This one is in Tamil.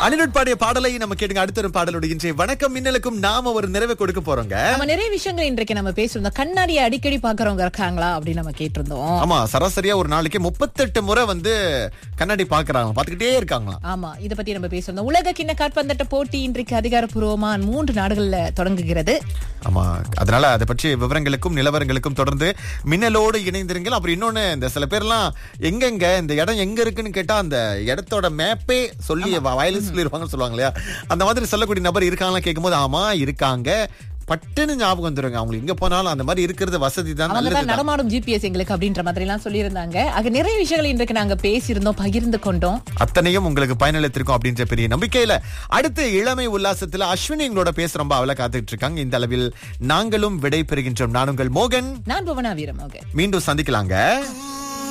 அனிருட் பாடிய பாடலை நம்ம கேட்டுங்க அடுத்த ஒரு பாடலோட இன்றைய வணக்கம் மின்னலுக்கும் நாம ஒரு நிறைவை கொடுக்க போறோங்க நம்ம நிறைய விஷயங்கள் இன்றைக்கு நம்ம பேசியிருந்தோம் கண்ணாடியை அடிக்கடி பாக்குறவங்க இருக்காங்களா அப்படின்னு நம்ம கேட்டிருந்தோம் ஆமா சராசரியா ஒரு நாளைக்கு முப்பத்தெட்டு முறை வந்து கண்ணாடி பாக்குறாங்க பாத்துக்கிட்டே இருக்காங்களாம் ஆமா இத பத்தி நம்ம பேசியிருந்தோம் உலக கிண்ண காற்பந்தாட்ட போட்டி இன்றைக்கு அதிகாரப்பூர்வமா மூன்று நாடுகள்ல தொடங்குகிறது ஆமா அதனால அதை பற்றி விவரங்களுக்கும் நிலவரங்களுக்கும் தொடர்ந்து மின்னலோடு இணைந்திருங்கள் அப்புறம் இன்னொன்னு இந்த சில பேர்லாம் எங்கெங்க இந்த இடம் எங்க இருக்குன்னு கேட்டா அந்த இடத்தோட மேப்பே சொல்லி வயலின் சொல்லிருப்பாங்கன்னு சொல்லுவாங்க இல்லையா அந்த மாதிரி சொல்லக்கூடிய நபர் இருக்காங்களா கேட்கும்போது ஆமா இருக்காங்க பட்டுன்னு ஞாபகம் வந்துருங்க அவங்களுக்கு எங்க போனாலும் அந்த மாதிரி இருக்கிறது வசதி தான் அவங்க நல்லது தான் நடமாடும் ஜிபிஎஸ் எங்களுக்கு அப்படின்ற மாதிரி எல்லாம் சொல்லியிருந்தாங்க ஆக நிறைய விஷயங்கள் இன்றைக்கு நாங்க பேசியிருந்தோம் பகிர்ந்து கொண்டோம் அத்தனையும் உங்களுக்கு பயனளித்திருக்கும் அப்படின்ற பெரிய நம்பிக்கையில அடுத்த இளமை உல்லாசத்துல அஸ்வினி எங்களோட பேச ரொம்ப அவளை காத்துட்டு இருக்காங்க இந்த அளவில் நாங்களும் விடை பெறுகின்றோம் நான் உங்கள் மோகன் நான் புவனா வீரமோக மீண்டும் சந்திக்கலாங்க